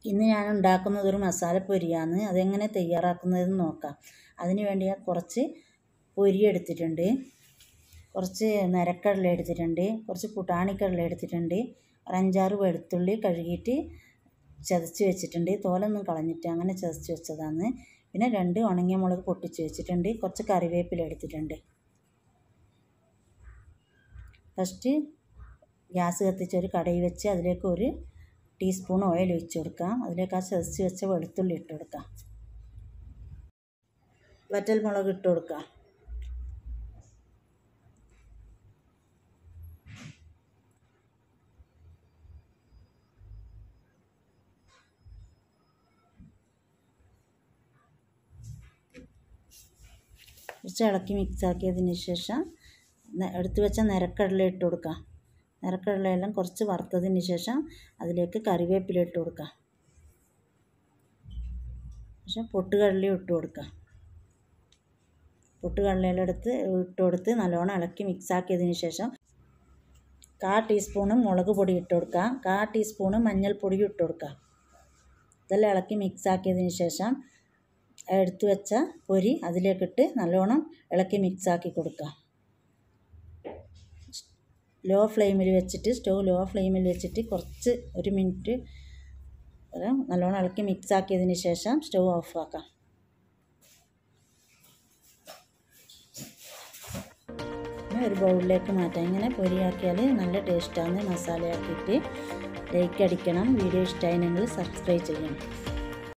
ഇന്ന് ഞാൻ ഉണ്ടാക്കുന്നത് ഒരു മസാലപ്പൊരിയാണ് അതെങ്ങനെ തയ്യാറാക്കുന്നതെന്ന് നോക്കാം അതിന് വേണ്ടി ഞാൻ കുറച്ച് പൊരി എടുത്തിട്ടുണ്ട് കുറച്ച് നിലക്കടല എടുത്തിട്ടുണ്ട് കുറച്ച് പുട്ടാണിക്കടല എടുത്തിട്ടുണ്ട് ഒരു അഞ്ചാറ് വെളുത്തുള്ളി കഴുകിയിട്ട് ചതച്ച് വെച്ചിട്ടുണ്ട് തോലൊന്നും കളഞ്ഞിട്ട് അങ്ങനെ ചതച്ച് വെച്ചതാണ് പിന്നെ രണ്ട് ഉണങ്ങിയ മുളക് പൊട്ടിച്ച് വെച്ചിട്ടുണ്ട് കുറച്ച് കറിവേപ്പില എടുത്തിട്ടുണ്ട് ഫസ്റ്റ് ഗ്യാസ് കത്തിച്ച് ഒരു കടയിൽ വെച്ച് അതിലേക്ക് ഒരു ടീസ്പൂൺ ഓയിൽ ഒഴിച്ച് കൊടുക്കാം അതിലേക്ക് ആ ചതച്ച് വെച്ച വെളുത്തുള്ളി ഇട്ട് കൊടുക്കാം വറ്റൽ മുളക് ഇട്ട് കൊടുക്കാം കുറച്ച് ഇളക്കി മിക്സ് ആക്കിയതിന് ശേഷം എടുത്തു വെച്ച നിരക്കടല ഇട്ട് കൊടുക്കാം നിരക്കടലയെല്ലാം കുറച്ച് വറുത്തതിന് ശേഷം അതിലേക്ക് കറിവേപ്പില ഇട്ട് കൊടുക്കാം പക്ഷെ പൊട്ടുകടലയും ഇട്ട് കൊടുക്കാം പൊട്ടുകടലയെല്ലാം എടുത്ത് ഇട്ട് കൊടുത്ത് നല്ലോണം ഇളക്കി മിക്സ് ആക്കിയതിന് ശേഷം കാ ടീസ്പൂണ് മുളക് പൊടി ഇട്ട് കൊടുക്കാം കാ ടീസ്പൂണ് മഞ്ഞൾപ്പൊടിയും ഇട്ട് കൊടുക്കാം ഇതെല്ലാം ഇളക്കി മിക്സ് ആക്കിയതിന് ശേഷം എടുത്തു വെച്ച പൊരി അതിലേക്കിട്ട് നല്ലോണം ഇളക്കി മിക്സ് ആക്കി കൊടുക്കുക ലോ ഫ്ലെയിമിൽ വെച്ചിട്ട് സ്റ്റവ് ലോ ഫ്ലെയിമിൽ വെച്ചിട്ട് കുറച്ച് ഒരു മിനിറ്റ് വരെ നല്ലോണം ഇളക്കി മിക്സ് ആക്കിയതിന് ശേഷം സ്റ്റവ് ഓഫ് ആക്കാം ഒരു ബൗളിലേക്ക് മാറ്റാം ഇങ്ങനെ പൊരിയാക്കിയാൽ നല്ല ടേസ്റ്റാണ് മസാലയാക്കിയിട്ട് ലൈക്ക് അടിക്കണം വീഡിയോ ഇഷ്ടമായിരുന്നെങ്കിൽ സബ്സ്ക്രൈബ് ചെയ്യണം